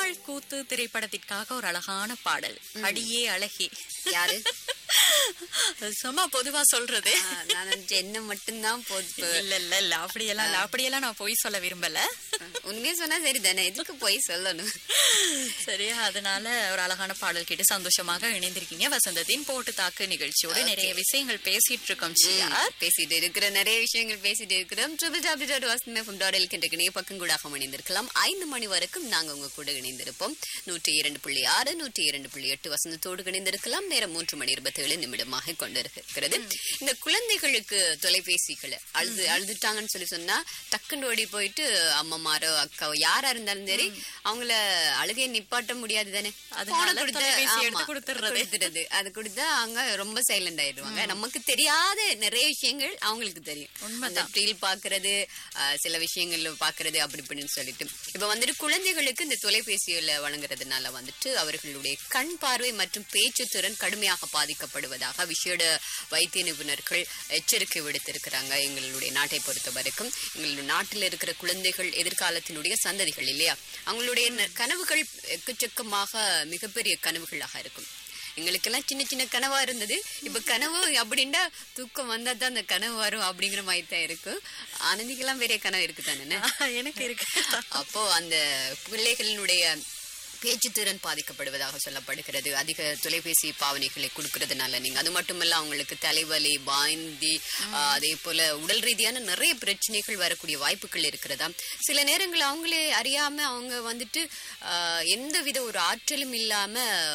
முட்டாள் கூத்து திரைப்படத்திற்காக ஒரு அழகான பாடல் அடியே அழகி யாரு சும்மா பொதுவா சொல்றது ஆ, நான் நினைச்சேன் என்ன மட்டும்தான் போது இல்ல இல்ல இல்ல அப்படியெல்லாம் இல்ல அப்படியெல்லாம் நான் பொய் சொல்ல விரும்பல உண்மையே சொன்னா சரி தானே எதுக்கு போய் சொல்லணும் சரியா அதனால ஒரு அழகான பாடல் கேட்டு சந்தோஷமாக இணைந்திருக்கீங்க வசந்தத்தின் போட்டு தாக்கு நிகழ்ச்சியோட நிறைய விஷயங்கள் பேசிட்டு இருக்கோம் சியார் பேசிட்டு இருக்கிற நிறைய விஷயங்கள் பேசிட்டு இருக்கிறோம் triple W dot Vasan FM dot எல்கின்ற இணைய பக்கம் கூட இணைந்திருக்கலாம் ஐந்து மணி வரைக்கும் நாங்க உங்க கூட இணைந்திருப்போம் நூற்றி இரண்டு புள்ளி ஆறு நூற்றி இரண்டு புள்ளி எட்டு வசந்தத்தோடு இணைந்திருக்கலாம் நேரம் மூன்று மணி இருபத்தி ஏழு நிமிடமாக கொண்டிருக்கிறது இந்த குழந்தைகளுக்கு தொலைபேசிகளை அழுது அழுதுட்டாங்கன்னு சொல்லி சொன்னா டக்குன்னு ஓடி போயிட்டு அம்மாமாரோ அக்காவோ யாரா இருந்தாலும் சரி அவங்கள அழுகையை நிப்பாட்ட முடியாது தானே அதனால Phone கொடுத்து- தொலைபேசி எடுத்து ஆமா, கொடுத்துடுறது. கொடுத்துடுறது அது கொடுத்தா அவங்க ரொம்ப சைலண்ட் ஆயிடுவாங்க நமக்கு தெரியாத நிறைய விஷயங்கள் அவங்களுக்கு தெரியும் அந்த ரீல் பாக்குறது ஆஹ், சில விஷயங்கள் பாக்குறது அப்படி இப்படின்னு சொல்லிட்டு இப்ப வந்துட்டு குழந்தைகளுக்கு இந்த தொலைபேசியில வழங்குறதுனால வந்துட்டு அவர்களுடைய கண் பார்வை மற்றும் பேச்சு திறன் கடுமையாக பாதிக்கப்படுவதாக விசேட வைத்திய நிபுணர்கள் எச்சரிக்கை விடுத்திருக்கிறாங்க எங்களுடைய நாட்டை பொறுத்த வரைக்கும் எங்களுடைய நாட்டில் இருக்கிற குழந்தைகள் எதிர்காலத்தினுடைய சந்ததிகள் இல்லையா அவங்களுடைய ந- கனவுகள் எக்கச்சக்கமாக மிகப்பெரிய கனவுகளாக இருக்கும் எங்களுக்கெல்லாம் சின்ன சின்ன கனவா இருந்தது இப்ப கனவு அப்படின்னா தூக்கம் வந்தா தான் அந்த கனவு வரும் அப்படிங்கிற மாதிரி தான் இருக்கும் ஆனந்திக்கெல்லாம் பெரிய கனவு இருக்கு தானே எனக்கு இருக்கு அப்போ அந்த பிள்ளைகளினுடைய பேச்சுத்திறன் பாதிக்கப்படுவதாக சொல்லப்படுகிறது அதிக தொலைபேசி பாவனைகளை கொடுக்கறதுனால நீங்க அது மட்டுமல்ல அவங்களுக்கு தலைவலி வாந்தி ஆஹ், அதே போல உடல் ரீதியான நிறைய பிரச்சனைகள் வரக்கூடிய வாய்ப்புகள் இருக்கிறதா சில நேரங்கள் அவங்களே அறியாம அவங்க வந்துட்டு ஆஹ், எந்தவித ஒரு ஆற்றலும் இல்லாம